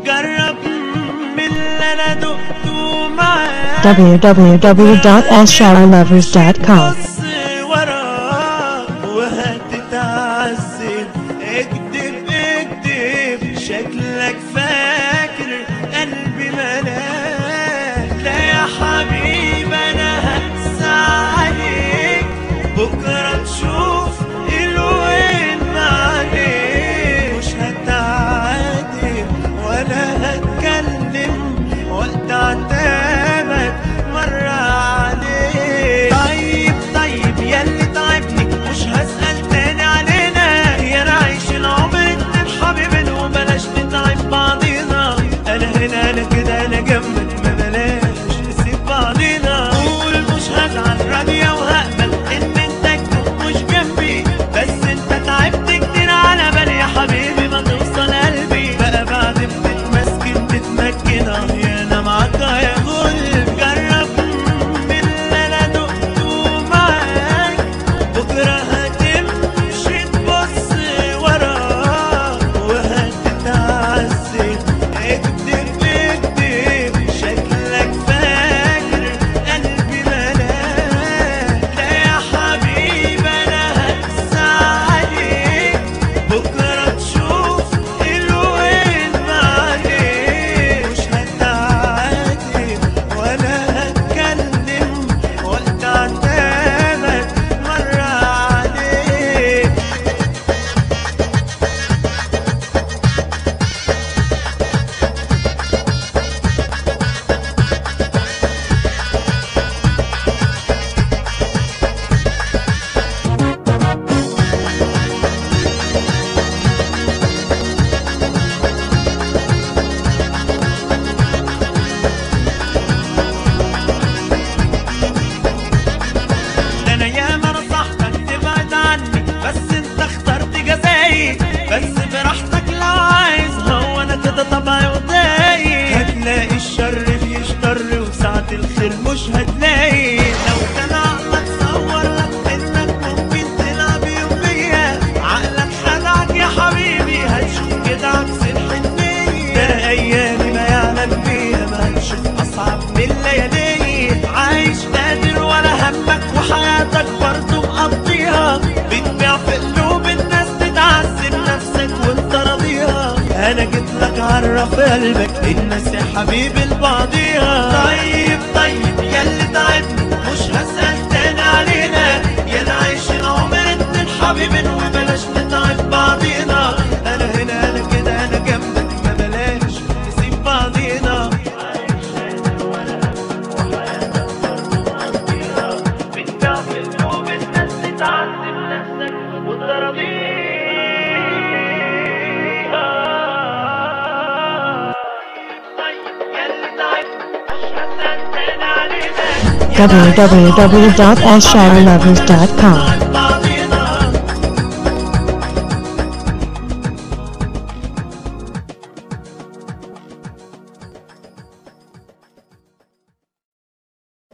جرب من اللي انا دقته معاك www.sshadowlovers.com بص وراك وهتتعذب اكدب اكدب شكلك فاكر قلبي ملاك لا يا حبيب انا هنسى عليك بكره تشوف الوين عليك مش هتعاتب ولا هتكلم وقت عتابك مرة عليك طيب طيب ياللي تعبني مش هسأل تاني علينا يا نعيش العمر اتنين حبيبين وبلاش نتعب بعضينا انا هنا انا كده انا جنبك ما بلاش نسيب بعضينا قول مش هزعل راضية وهقبل ان انت تكون مش جنبي بس انت تعبت كتير على بالي يا حبيبي ما توصل قلبي بقى بعد ما تتمسكن تتمكن اه يا انا معاك يا غل جرب من اللي انا دقته معاك بكره هتمشي تبص وراك وهتتعذب اكدب اكدب شكلك فاكر قلبي ملاك لا يا حبيب انا هنسى عليك بكره تشوف الوين عليك مش هتعاتب ولا هتكلم وقت عتابك مرة عليك ده انا ياما نصحتك تبعد عني بس انت اخترت جزاي بس براحتك لو عايز هو انا كده طبعي وضايق هتلاقي الشر بيشطر وساعة الخير مش هتلاقي لو كان عقلك صور لك انك ممكن تلعب يوم بيا عقلك خدعك يا حبيبي هتشوف كده عكس الحنية ده ايامي ما يعلم بيها ما هنشوف اصعب من الليالي عايش قادر ولا همك وحياتك برضه مقضيها بتبيع في قلوب الناس تتعذب نفسك وانت راضيها انا جيت لك عرف قلبك الناس يا حبيبي لبعضيها طيب طيب ياللي تعبني مش هسأل تاني علينا يا نعيش العمر اتنين حبيبين وبلاش نتعب بعضينا انا هنا انا كده انا جنبك ما بلاش نسيب بعضينا بتبيع في قلوب الناس تتعذب نفسك وتراضيها طيب ياللي تعبت مش هسأل تاني علينا www.sshadowlovers.com